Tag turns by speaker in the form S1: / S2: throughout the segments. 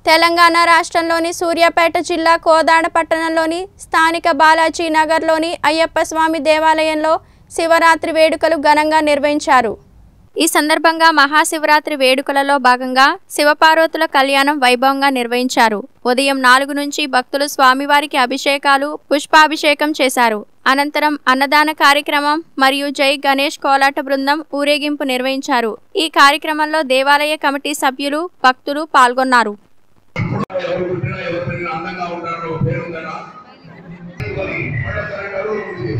S1: తెలంగాణ రాష్ట్రంలోని సూర్యాపేట జిల్లా కోదాడ పట్టణంలోని స్థానిక బాలాజీ నగర్లోని అయ్యప్ప స్వామి దేవాలయంలో శివరాత్రి వేడుకలు ఘనంగా నిర్వహించారు ఈ సందర్భంగా మహాశివరాత్రి వేడుకలలో భాగంగా శివపార్వతుల కళ్యాణం వైభవంగా నిర్వహించారు ఉదయం నాలుగు నుంచి భక్తులు స్వామివారికి అభిషేకాలు పుష్పాభిషేకం చేశారు అనంతరం అన్నదాన కార్యక్రమం మరియు జై గణేష్ కోలాట బృందం ఊరేగింపు నిర్వహించారు ఈ కార్యక్రమంలో దేవాలయ కమిటీ సభ్యులు భక్తులు పాల్గొన్నారు
S2: ఎవరు పుట్టినా ఎవరు పెరిగినా అందంగా ఉంటారో పేరు ఉందనా మరి పడతర గారు ఉంది.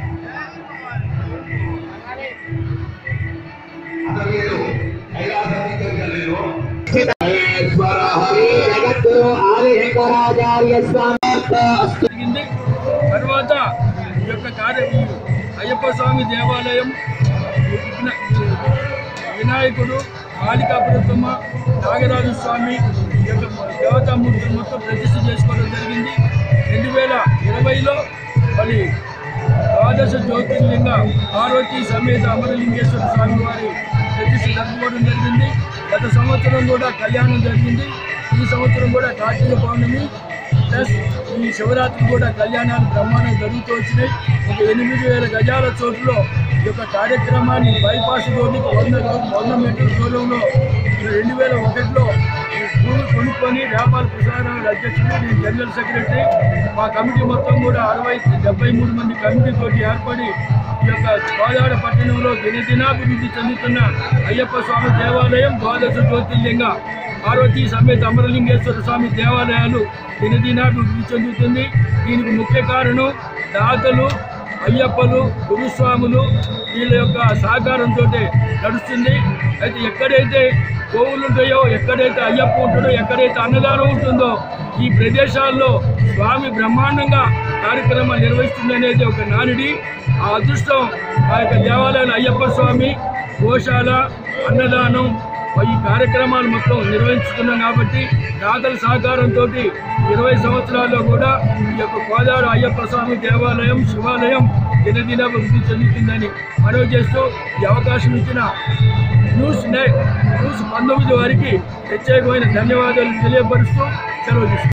S2: అతను కైలాసానికి వెళ్ళలేదు. మహేశ్వర హరి జగద్గురు ఆదిశంకరాచార్య స్వామి అస్తు
S3: జరిగింది తర్వాత ఈ యొక్క కార్య ఈ అయ్యప్ప స్వామి దేవాలయం ఈ విఘ్న- వినాయకుడు కాళికాపురత్తమ్మ నాగరాజు స్వామి ఈ యొక్క దేవతామూర్తులు మొత్తం ప్రతిష్ఠ చేసుకోవడం జరిగింది రెండు వేల ఇరవైలో మరి ద్వాదశ జ్యోతిర్లింగ పార్వతీ సమేత అమరలింగేశ్వర స్వామి వారి ప్రతిష్ఠ జరుపుకోవడం జరిగింది గత సంవత్సరం కూడా కళ్యాణం జరిగింది ఈ సంవత్సరం కూడా కార్తీక పౌర్ణమి ప్లస్ ఈ శివరాత్రి కూడా కళ్యాణాలు బ్రహ్మాండం జరుగుతూ వచ్చినాయి ఒక ఎనిమిది వేల గజాల చోటులో ఈ యొక్క కార్యక్రమాన్ని బైపాస్ రోడ్డుకి వంద రో- వంద మీటర్ల దూరంలో రెండు వేల ఒకటిలో ఈ భూమి కొనుక్కొని వ్యాపార ప్రసారాల అధ్యక్షుడు నేను జనరల్ సెక్రటరీ మా కమిటీ మొత్తం కూడా అరవై డెబ్బై మూడు మంది కమిటీతోటి ఏర్పడి ఈ యొక్క గోదావరి పట్టణంలో దినదినాభివృద్ధి చెందుతున్న అయ్యప్ప స్వామి దేవాలయం ద్వాదశ జ్యోతిర్లింగ పార్వతీ సమేత అమరలింగేశ్వర స్వామి దేవాలయాలు దినదినాభివృద్ధి చెందుతుంది దీనికి ముఖ్య కారణం దాతలు అయ్యప్పలు గురుస్వాములు వీళ్ళ యొక్క సహకారంతో నడుస్తుంది అయితే ఎక్కడైతే గోవులు ఉంటాయో ఎక్కడైతే అయ్యప్ప ఉంటాడో ఎక్కడైతే అన్నదానం ఉంటుందో ఈ ప్రదేశాల్లో స్వామి బ్రహ్మాండంగా కార్యక్రమాలు నిర్వహిస్తుంది అనేది ఒక నానుడి ఆ అదృష్టం ఆ యొక్క దేవాలయాల అయ్యప్ప స్వామి గోశాల అన్నదానం ఈ కార్యక్రమాలు మొత్తం నిర్వహించుకున్నాం కాబట్టి దాతల సహకారంతో ఇరవై సంవత్సరాల్లో కూడా ఈ యొక్క గోదావరి అయ్యప్ప స్వామి దేవాలయం శివాలయం దినదిన అభివృద్ధి చెందుతుందని మనవి చేస్తూ ఈ అవకాశం ఇచ్చిన న్యూస్ నై న్యూస్ పంతొమ్మిది వారికి ప్రత్యేకమైన ధన్యవాదాలు తెలియపరుస్తూ సెలవు తీసుకుంటాం